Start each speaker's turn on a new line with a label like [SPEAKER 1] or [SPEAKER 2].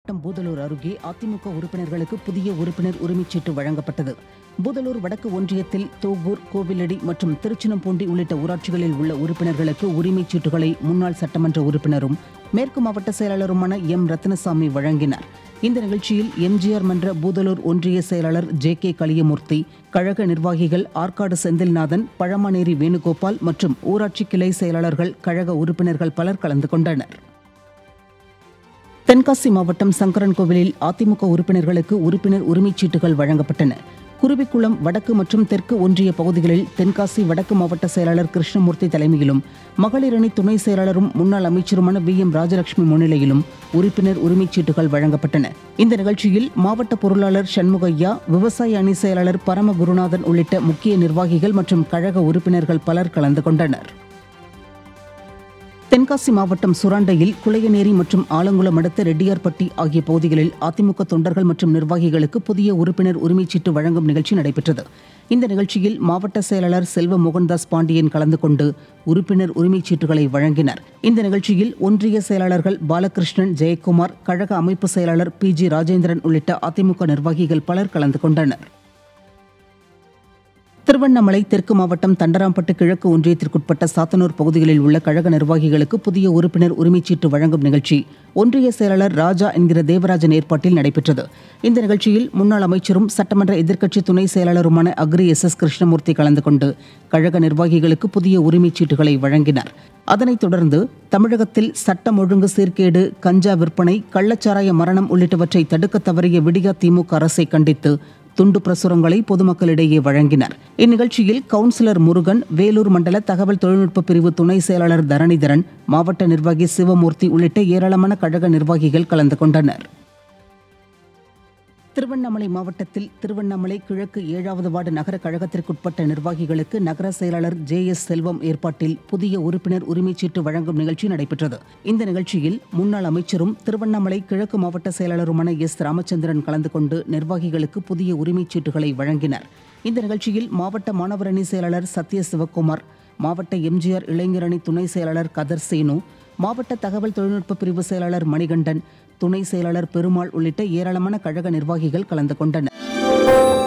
[SPEAKER 1] மாவட்டம் பூதலூர் அருகே அதிமுக உறுப்பினர்களுக்கு புதிய உறுப்பினர் உரிமைச்சீட்டு வழங்கப்பட்டது பூதலூர் வடக்கு ஒன்றியத்தில் தோகூர் கோவிலடி மற்றும் திருச்சினம்பூண்டி உள்ளிட்ட ஊராட்சிகளில் உள்ள உறுப்பினர்களுக்கு உரிமைச்சீட்டுகளை முன்னாள் சட்டமன்ற உறுப்பினரும் மேற்கு மாவட்ட செயலாளருமான எம் ரத்னசாமி வழங்கினார் இந்த நிகழ்ச்சியில் எம்ஜிஆர் மன்ற பூதலூர் ஒன்றிய செயலாளர் ஜே கே களியமூர்த்தி கழக நிர்வாகிகள் ஆற்காடு செந்தில்நாதன் பழமநேரி வேணுகோபால் மற்றும் ஊராட்சி கிளை செயலாளர்கள் கழக உறுப்பினர்கள் பலர் கலந்து கொண்டனர் தென்காசி மாவட்டம் சங்கரன்கோவிலில் அதிமுக உறுப்பினர்களுக்கு உறுப்பினர் உரிமைச்சீட்டுகள் வழங்கப்பட்டன குருவிக்குளம் வடக்கு மற்றும் தெற்கு ஒன்றிய பகுதிகளில் தென்காசி வடக்கு மாவட்ட செயலாளர் கிருஷ்ணமூர்த்தி தலைமையிலும் மகளிர் அணி துணை செயலாளரும் முன்னாள் அமைச்சருமான வி எம் ராஜலட்சுமி முன்னிலையிலும் உறுப்பினர் உரிமைச்சீட்டுகள் வழங்கப்பட்டன இந்த நிகழ்ச்சியில் மாவட்ட பொருளாளர் சண்முகையா விவசாய அணி செயலாளர் பரம குருநாதன் உள்ளிட்ட முக்கிய நிர்வாகிகள் மற்றும் கழக உறுப்பினர்கள் பலர் கலந்து கொண்டனர் தென்காசி மாவட்டம் சுராண்டையில் குளையநேரி மற்றும் ஆலங்குளம் அடுத்த ரெட்டியார்பட்டி ஆகிய பகுதிகளில் அதிமுக தொண்டர்கள் மற்றும் நிர்வாகிகளுக்கு புதிய உறுப்பினர் உரிமைச்சீட்டு வழங்கும் நிகழ்ச்சி நடைபெற்றது இந்த நிகழ்ச்சியில் மாவட்ட செயலாளர் செல்வ மோகன்தாஸ் பாண்டியன் கலந்து கொண்டு உறுப்பினர் உரிமைச்சீட்டுகளை வழங்கினார் இந்த நிகழ்ச்சியில் ஒன்றிய செயலாளர்கள் பாலகிருஷ்ணன் ஜெயக்குமார் கழக அமைப்பு செயலாளர் பி ஜி ராஜேந்திரன் உள்ளிட்ட அதிமுக நிர்வாகிகள் பலர் கலந்து கொண்டனர் திருவண்ணாமலை தெற்கு மாவட்டம் தண்டராம்பட்டு கிழக்கு ஒன்றியத்திற்குட்பட்ட சாத்தனூர் பகுதிகளில் உள்ள கழக நிர்வாகிகளுக்கு புதிய உறுப்பினர் உரிமைச்சீட்டு வழங்கும் நிகழ்ச்சி ஒன்றிய செயலாளர் ராஜா என்கிற தேவராஜன் ஏற்பாட்டில் நடைபெற்றது இந்த நிகழ்ச்சியில் முன்னாள் அமைச்சரும் சட்டமன்ற எதிர்க்கட்சி துணை செயலாளருமான அக்ரி எஸ் எஸ் கிருஷ்ணமூர்த்தி கலந்து கொண்டு கழக நிர்வாகிகளுக்கு புதிய உரிமைச்சீட்டுகளை வழங்கினார் அதனைத் தொடர்ந்து தமிழகத்தில் சட்டம் ஒழுங்கு சீர்கேடு கஞ்சா விற்பனை கள்ளச்சாராய மரணம் உள்ளிட்டவற்றை தடுக்க தவறிய விடியா திமுக அரசை கண்டித்து துண்டு பிரசுரங்களை பொதுமக்களிடையே வழங்கினார் இந்நிகழ்ச்சியில் கவுன்சிலர் முருகன் வேலூர் மண்டல தகவல் தொழில்நுட்ப பிரிவு துணை செயலாளர் தரணிதரன் மாவட்ட நிர்வாகி சிவமூர்த்தி உள்ளிட்ட ஏராளமான கழக நிர்வாகிகள் கலந்து கொண்டனர் திருவண்ணாமலை மாவட்டத்தில் திருவண்ணாமலை கிழக்கு ஏழாவது வார்டு நகர கழகத்திற்குட்பட்ட நிர்வாகிகளுக்கு நகர செயலாளர் ஜே எஸ் செல்வம் ஏற்பாட்டில் புதிய உறுப்பினர் உரிமைச்சீட்டு வழங்கும் நிகழ்ச்சி நடைபெற்றது இந்த நிகழ்ச்சியில் முன்னாள் அமைச்சரும் திருவண்ணாமலை கிழக்கு மாவட்ட செயலாளருமான எஸ் ராமச்சந்திரன் கலந்து கொண்டு நிர்வாகிகளுக்கு புதிய உரிமைச்சீட்டுகளை வழங்கினார் இந்த நிகழ்ச்சியில் மாவட்ட மாணவரணி செயலாளர் சத்ய சிவக்குமார் மாவட்ட எம்ஜிஆர் இளைஞரணி துணை செயலாளர் கதர் சேனு மாவட்ட தகவல் தொழில்நுட்ப பிரிவு செயலாளர் மணிகண்டன் துணை செயலாளர் பெருமாள் உள்ளிட்ட ஏராளமான கழக நிர்வாகிகள் கலந்து கொண்டனர்